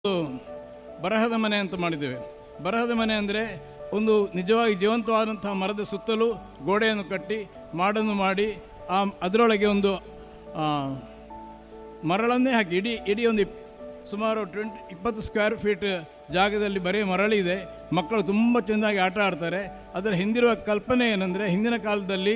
ಬರಹದ ಮನೆ ಅಂತ ಮಾಡಿದ್ದೇವೆ ಬರಹದ ಮನೆ ಅಂದರೆ ಒಂದು ನಿಜವಾಗಿ ಜೀವಂತವಾದಂತಹ ಮರದ ಸುತ್ತಲೂ ಗೋಡೆಯನ್ನು ಕಟ್ಟಿ ಮಾಡನ್ನು ಮಾಡಿ ಆ ಅದರೊಳಗೆ ಒಂದು ಆ, ಮರಳನ್ನೇ ಹಾಕಿ ಇಡೀ ಇಡೀ ಒಂದು ಇಪ್- ಸುಮಾರು ಟ್ವೆಂಟಿ ಇಪ್ಪತ್ತು ಸ್ಕ್ವೇರ್ ಫೀಟ್ ಜಾಗದಲ್ಲಿ ಬರೀ ಮರಳಿದೆ ಮಕ್ಕಳು ತುಂಬ ಚೆಂದಾಗಿ ಆಟ ಆಡ್ತಾರೆ ಅದರ ಹಿಂದಿರುವ ಕಲ್ಪನೆ ಏನಂದರೆ ಹಿಂದಿನ ಕಾಲದಲ್ಲಿ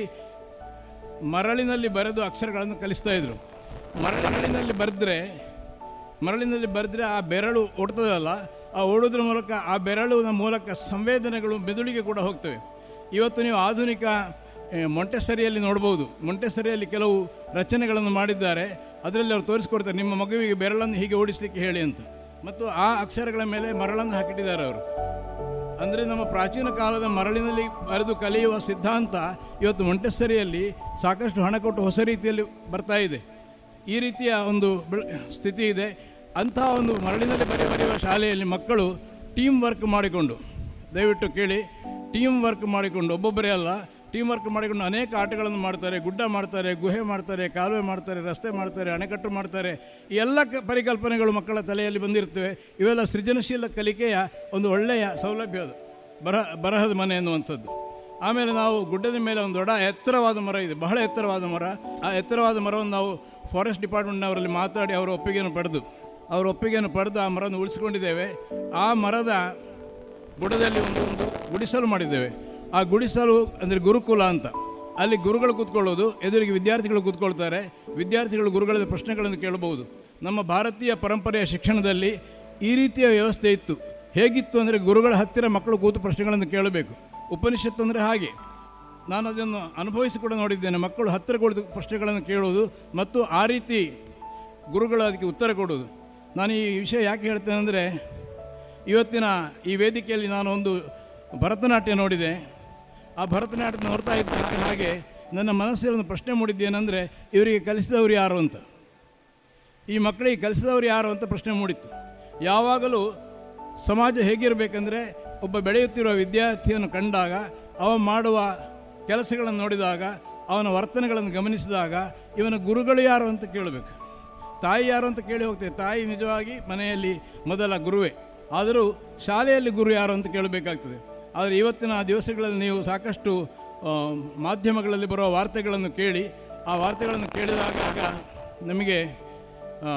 ಮರಳಿನಲ್ಲಿ ಬರೆದು ಅಕ್ಷರಗಳನ್ನು ಕಲಿಸ್ತಾ ಇದ್ರು ಮರಳಿನಲ್ಲಿ ಬರೆದ್ರೆ ಮರಳಿನಲ್ಲಿ ಬರೆದ್ರೆ ಆ ಬೆರಳು ಓಡ್ತದಲ್ಲ ಆ ಓಡೋದ್ರ ಮೂಲಕ ಆ ಬೆರಳಿನ ಮೂಲಕ ಸಂವೇದನೆಗಳು ಮೆದುಳಿಗೆ ಕೂಡ ಹೋಗ್ತವೆ ಇವತ್ತು ನೀವು ಆಧುನಿಕ ಆ, ಮೊಂಟೆಸರಿಯಲ್ಲಿ ನೋಡ್ಬೋದು ಮೊಂಟೆಸರಿಯಲ್ಲಿ ಕೆಲವು ರಚನೆಗಳನ್ನು ಮಾಡಿದ್ದಾರೆ ಅದರಲ್ಲಿ ಅವರು ತೋರಿಸ್ಕೊಡ್ತಾರೆ ನಿಮ್ಮ ಮಗುವಿಗೆ ಬೆರಳನ್ನು ಹೀಗೆ ಓಡಿಸಲಿಕ್ಕೆ ಹೇಳಿ ಅಂತ ಮತ್ತು ಆ ಅಕ್ಷರಗಳ ಮೇಲೆ ಮರಳನ್ನು ಹಾಕಿಟ್ಟಿದ್ದಾರೆ ಅವರು ಅಂದರೆ ನಮ್ಮ ಪ್ರಾಚೀನ ಕಾಲದ ಮರಳಿನಲ್ಲಿ ಬರೆದು ಕಲಿಯುವ ಸಿದ್ಧಾಂತ ಇವತ್ತು ಮೊಂಟೆಸರಿಯಲ್ಲಿ ಸಾಕಷ್ಟು ಹಣ ಕೊಟ್ಟು ಹೊಸ ರೀತಿಯಲ್ಲಿ ಬರ್ತಾ ಇದೆ ಈ ರೀತಿಯ ಒಂದು ಬೆಳ- ಸ್ಥಿತಿ ಇದೆ ಅಂತಹ ಒಂದು ಮರಳಿನಲ್ಲಿ ಬರೆ ಬರೆಯುವ ಶಾಲೆಯಲ್ಲಿ ಮಕ್ಕಳು ಟೀಮ್ ವರ್ಕ್ ಮಾಡಿಕೊಂಡು ದಯವಿಟ್ಟು ಕೇಳಿ ಟೀಮ್ ವರ್ಕ್ ಮಾಡಿಕೊಂಡು ಒಬ್ಬೊಬ್ಬರೇ ಅಲ್ಲ ಟೀಮ್ ವರ್ಕ್ ಮಾಡಿಕೊಂಡು ಅನೇಕ ಆಟಗಳನ್ನು ಮಾಡ್ತಾರೆ ಗುಡ್ಡ ಮಾಡ್ತಾರೆ ಗುಹೆ ಮಾಡ್ತಾರೆ ಕಾಲುವೆ ಮಾಡ್ತಾರೆ ರಸ್ತೆ ಮಾಡ್ತಾರೆ ಅಣೆಕಟ್ಟು ಮಾಡ್ತಾರೆ ಈ ಎಲ್ಲ ಕ ಪರಿಕಲ್ಪನೆಗಳು ಮಕ್ಕಳ ತಲೆಯಲ್ಲಿ ಬಂದಿರ್ತವೆ ಇವೆಲ್ಲ ಸೃಜನಶೀಲ ಕಲಿಕೆಯ ಒಂದು ಒಳ್ಳೆಯ ಸೌಲಭ್ಯ ಅದು ಬರಹ ಬರಹದ ಮನೆ ಎನ್ನುವಂಥದ್ದು ಆಮೇಲೆ ನಾವು ಗುಡ್ಡದ ಮೇಲೆ ಒಂದು ದೊಡ್ಡ ಎತ್ತರವಾದ ಮರ ಇದೆ ಬಹಳ ಎತ್ತರವಾದ ಮರ ಆ ಎತ್ತರವಾದ ಮರವನ್ನು ನಾವು ಫಾರೆಸ್ಟ್ ಡಿಪಾರ್ಟ್ಮೆಂಟ್ನವರಲ್ಲಿ ಮಾತಾಡಿ ಅವರ ಒಪ್ಪಿಗೆಯನ್ನು ಪಡೆದು ಅವರ ಒಪ್ಪಿಗೆಯನ್ನು ಪಡೆದು ಆ ಮರವನ್ನು ಉಳಿಸ್ಕೊಂಡಿದ್ದೇವೆ ಆ ಮರದ ಬುಡದಲ್ಲಿ ಒಂದು ಒಂದು ಗುಡಿಸಲು ಮಾಡಿದ್ದೇವೆ ಆ ಗುಡಿಸಲು ಅಂದರೆ ಗುರುಕುಲ ಅಂತ ಅಲ್ಲಿ ಗುರುಗಳು ಕೂತ್ಕೊಳ್ಳೋದು ಎದುರಿಗೆ ವಿದ್ಯಾರ್ಥಿಗಳು ಕೂತ್ಕೊಳ್ತಾರೆ ವಿದ್ಯಾರ್ಥಿಗಳು ಗುರುಗಳ ಪ್ರಶ್ನೆಗಳನ್ನು ಕೇಳಬಹುದು ನಮ್ಮ ಭಾರತೀಯ ಪರಂಪರೆಯ ಶಿಕ್ಷಣದಲ್ಲಿ ಈ ರೀತಿಯ ವ್ಯವಸ್ಥೆ ಇತ್ತು ಹೇಗಿತ್ತು ಅಂದರೆ ಗುರುಗಳ ಹತ್ತಿರ ಮಕ್ಕಳು ಕೂತು ಪ್ರಶ್ನೆಗಳನ್ನು ಕೇಳಬೇಕು ಉಪನಿಷತ್ತು ಅಂದರೆ ಹಾಗೆ ನಾನು ಅದನ್ನು ಅನುಭವಿಸಿ ಕೂಡ ನೋಡಿದ್ದೇನೆ ಮಕ್ಕಳು ಹತ್ತಿರ ಕುಳಿತು ಪ್ರಶ್ನೆಗಳನ್ನು ಕೇಳುವುದು ಮತ್ತು ಆ ರೀತಿ ಗುರುಗಳು ಅದಕ್ಕೆ ಉತ್ತರ ಕೊಡುವುದು ನಾನು ಈ ವಿಷಯ ಯಾಕೆ ಹೇಳ್ತೇನೆ ಅಂದರೆ ಇವತ್ತಿನ ಈ ವೇದಿಕೆಯಲ್ಲಿ ನಾನು ಒಂದು ಭರತನಾಟ್ಯ ನೋಡಿದೆ ಆ ಭರತನಾಟ್ಯ ನೋಡ್ತಾ ಇದ್ದ ಹಾಗೆ ಹಾಗೆ ನನ್ನ ಮನಸ್ಸಲ್ಲಿ ಒಂದು ಪ್ರಶ್ನೆ ಮೂಡಿದ್ದೇನೆಂದರೆ ಇವರಿಗೆ ಕಲಿಸಿದವರು ಯಾರು ಅಂತ ಈ ಮಕ್ಕಳಿಗೆ ಕಲಿಸಿದವರು ಯಾರು ಅಂತ ಪ್ರಶ್ನೆ ಮೂಡಿತ್ತು ಯಾವಾಗಲೂ ಸಮಾಜ ಹೇಗಿರಬೇಕಂದ್ರೆ ಒಬ್ಬ ಬೆಳೆಯುತ್ತಿರುವ ವಿದ್ಯಾರ್ಥಿಯನ್ನು ಕಂಡಾಗ ಅವ ಮಾಡುವ ಕೆಲಸಗಳನ್ನು ನೋಡಿದಾಗ ಅವನ ವರ್ತನೆಗಳನ್ನು ಗಮನಿಸಿದಾಗ ಇವನ ಗುರುಗಳು ಯಾರು ಅಂತ ಕೇಳಬೇಕು ತಾಯಿ ಯಾರು ಅಂತ ಕೇಳಿ ಹೋಗ್ತೇವೆ ತಾಯಿ ನಿಜವಾಗಿ ಮನೆಯಲ್ಲಿ ಮೊದಲ ಗುರುವೇ ಆದರೂ ಶಾಲೆಯಲ್ಲಿ ಗುರು ಯಾರು ಅಂತ ಕೇಳಬೇಕಾಗ್ತದೆ ಆದರೆ ಇವತ್ತಿನ ದಿವಸಗಳಲ್ಲಿ ನೀವು ಸಾಕಷ್ಟು ಆ, ಮಾಧ್ಯಮಗಳಲ್ಲಿ ಬರುವ ವಾರ್ತೆಗಳನ್ನು ಕೇಳಿ ಆ ವಾರ್ತೆಗಳನ್ನು ಕೇಳಿದಾಗ ಆಗ ನಮಗೆ ಆ,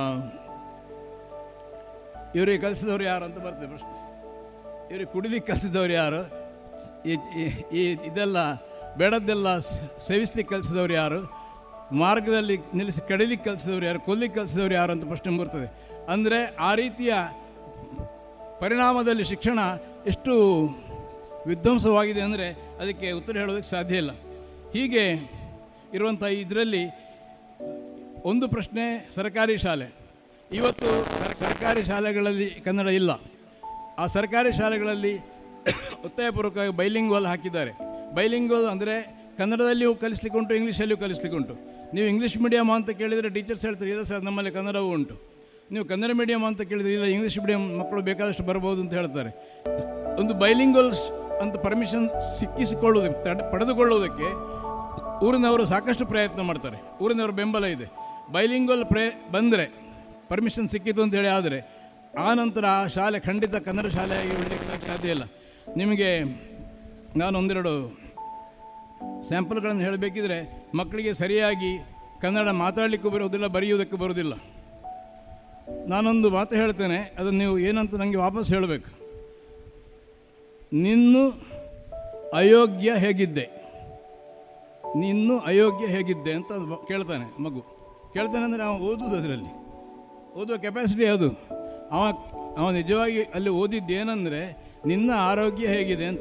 ಇವರಿಗೆ ಕಲಿಸಿದವರು ಯಾರು ಅಂತ ಬರ್ತದೆ ಪ್ರಶ್ನೆ ಇವ್ರಿಗೆ ಕುಡಿಲಿಕ್ಕೆ ಕಲಿಸಿದವರು ಯಾರು ಈ- ಈ- ಈ ಇದೆಲ್ಲ ಬೇಡದ್ದೆಲ್ಲ ಸ- ಸೇವಿಸ್ಲಿಕ್ಕೆ ಕಲಿಸಿದವರು ಯಾರು ಮಾರ್ಗದಲ್ಲಿ ನಿಲ್ಲಿಸಿ ಕಡಿಲಿಕ್ಕೆ ಕಲಿಸಿದವರು ಯಾರು ಕೊಲ್ಲಿಕ್ಕೆ ಕಲಿಸಿದವರು ಯಾರು ಅಂತ ಪ್ರಶ್ನೆ ಬರ್ತದೆ ಅಂದರೆ ಆ ರೀತಿಯ ಪರಿಣಾಮದಲ್ಲಿ ಶಿಕ್ಷಣ ಎಷ್ಟು ವಿಧ್ವಂಸವಾಗಿದೆ ಅಂದರೆ ಅದಕ್ಕೆ ಉತ್ತರ ಹೇಳೋದಕ್ಕೆ ಸಾಧ್ಯ ಇಲ್ಲ ಹೀಗೆ ಇರುವಂಥ ಇದರಲ್ಲಿ ಒಂದು ಪ್ರಶ್ನೆ ಸರ್ಕಾರಿ ಶಾಲೆ ಇವತ್ತು ಸರ್- ಸರ್ಕಾರಿ ಶಾಲೆಗಳಲ್ಲಿ ಕನ್ನಡ ಇಲ್ಲ ಆ ಸರ್ಕಾರಿ ಶಾಲೆಗಳಲ್ಲಿ ಒತ್ತಾಯಪೂರ್ವಕವಾಗಿ ಬೈಲಿಂಗ್ವಲ್ ಹಾಕಿದ್ದಾರೆ ಬೈಲಿಂಗ್ವಲ್ ಅಂದರೆ ಕನ್ನಡದಲ್ಲಿಯೂ ಕಲಿಸ್ಲಿಕ್ಕೆ ಉಂಟು ಇಂಗ್ಲೀಷಲ್ಲಿಯೂ ಕಲಿಸ್ಲಿಕ್ಕೆ ಉಂಟು ನೀವು ಇಂಗ್ಲೀಷ್ ಮೀಡಿಯಮ್ ಅಂತ ಕೇಳಿದರೆ ಟೀಚರ್ಸ್ ಹೇಳ್ತಾರೆ ಇಲ್ಲ ಸರ್ ನಮ್ಮಲ್ಲಿ ಕನ್ನಡವೂ ಉಂಟು ನೀವು ಕನ್ನಡ ಮೀಡಿಯಮ್ ಅಂತ ಕೇಳಿದರೆ ಇಲ್ಲ ಇಂಗ್ಲೀಷ್ ಮೀಡಿಯಮ್ ಮಕ್ಕಳು ಬೇಕಾದಷ್ಟು ಬರ್ಬೋದು ಅಂತ ಹೇಳ್ತಾರೆ ಒಂದು ಬೈಲಿಂಗ್ವಲ್ ಅಂತ ಪರ್ಮಿಷನ್ ಸಿಕ್ಕಿಸಿಕೊಳ್ಳುವುದಕ್ಕೆ ತಡೆ ಪಡೆದುಕೊಳ್ಳುವುದಕ್ಕೆ ಊರಿನವರು ಸಾಕಷ್ಟು ಪ್ರಯತ್ನ ಮಾಡ್ತಾರೆ ಊರಿನವರ ಬೆಂಬಲ ಇದೆ ಬೈಲಿಂಗ್ವಲ್ ಪ್ರೇ ಬಂದರೆ ಪರ್ಮಿಷನ್ ಸಿಕ್ಕಿತು ಅಂತ ಹೇಳಿ ಆದರೆ ಆ ನಂತರ ಆ ಶಾಲೆ ಖಂಡಿತ ಕನ್ನಡ ಶಾಲೆಯಾಗಿ ಉಳಿಲಿಕ್ಕೆ ಸಾಕ್ ಸಾಧ್ಯ ಇಲ್ಲ ನಿಮಗೆ ನಾನು ಒಂದೆರಡು ಸ್ಯಾಂಪಲ್ಗಳನ್ನು ಹೇಳಬೇಕಿದ್ರೆ ಮಕ್ಕಳಿಗೆ ಸರಿಯಾಗಿ ಕನ್ನಡ ಮಾತಾಡಲಿಕ್ಕೂ ಬರುವುದಿಲ್ಲ ಬರೆಯುವುದಕ್ಕೂ ಬರುವುದಿಲ್ಲ ನಾನೊಂದು ಮಾತು ಹೇಳ್ತೇನೆ ಅದನ್ನು ನೀವು ಏನಂತ ನನಗೆ ವಾಪಸ್ ಹೇಳಬೇಕು ನಿನ್ನು ಅಯೋಗ್ಯ ಹೇಗಿದ್ದೆ ನಿನ್ನು ಅಯೋಗ್ಯ ಹೇಗಿದ್ದೆ ಅಂತ ಅದು ಮ- ಕೇಳ್ತಾನೆ ಮಗು ಕೇಳ್ತಾನೆ ಅಂದರೆ ಅವನು ಓದುವುದು ಅದರಲ್ಲಿ ಓದುವ ಕೆಪಾಸಿಟಿ ಅದು ಅವ ಅವ ನಿಜವಾಗಿ ಅಲ್ಲಿ ಓದಿದ್ದು ಏನಂದರೆ ನಿನ್ನ ಆರೋಗ್ಯ ಹೇಗಿದೆ ಅಂತ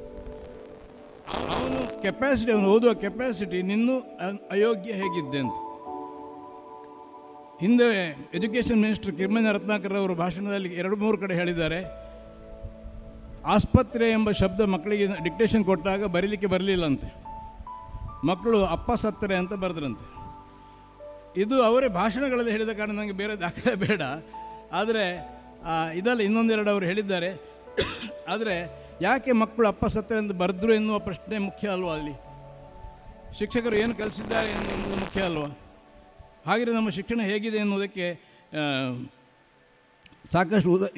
ಅವನು ಕೆಪಾಸಿಟಿ ಅವನು ಓದುವ ಕೆಪಾಸಿಟಿ ನಿನ್ನೂ ಅ- ಅಯೋಗ್ಯ ಹೇಗಿದ್ದೆ ಅಂತ ಹಿಂದೆ ಎಜುಕೇಷನ್ ಮಿನಿಸ್ಟರ್ ಕಿಮ್ಮನೆ ರತ್ನಾಕರ್ ಅವರು ಭಾಷಣದಲ್ಲಿ ಎರಡು ಮೂರು ಕಡೆ ಹೇಳಿದ್ದಾರೆ ಆಸ್ಪತ್ರೆ ಎಂಬ ಶಬ್ದ ಮಕ್ಕಳಿಗೆ ಡಿಕ್ಟೇಷನ್ ಕೊಟ್ಟಾಗ ಬರೀಲಿಕ್ಕೆ ಬರಲಿಲ್ಲಂತೆ ಮಕ್ಕಳು ಅಪ್ಪ ಸತ್ತರೆ ಅಂತ ಬರೆದ್ರಂತೆ ಇದು ಅವರೇ ಭಾಷಣಗಳಲ್ಲಿ ಹೇಳಿದ ಕಾರಣ ನನಗೆ ಬೇರೆ ದಾಖಲೆ ಬೇಡ ಆದರೆ ಆ, ಇದಲ್ಲ ಇನ್ನೊಂದೆರಡು ಅವರು ಹೇಳಿದ್ದಾರೆ ಆದರೆ ಯಾಕೆ ಮಕ್ಕಳು ಅಪ್ಪ ಸತ್ತರೆ ಅಂತ ಬರೆದ್ರು ಎನ್ನುವ ಪ್ರಶ್ನೆ ಮುಖ್ಯ ಅಲ್ವಾ ಅಲ್ಲಿ ಶಿಕ್ಷಕರು ಏನು ಕಲಿಸಿದ್ದಾರೆ ಎನ್ನುವುದು ಮುಖ್ಯ ಅಲ್ವಾ ಹಾಗೆ ನಮ್ಮ ಶಿಕ್ಷಣ ಹೇಗಿದೆ ಎನ್ನುವುದಕ್ಕೆ ಆ, ಸಾಕಷ್ಟು ಉದ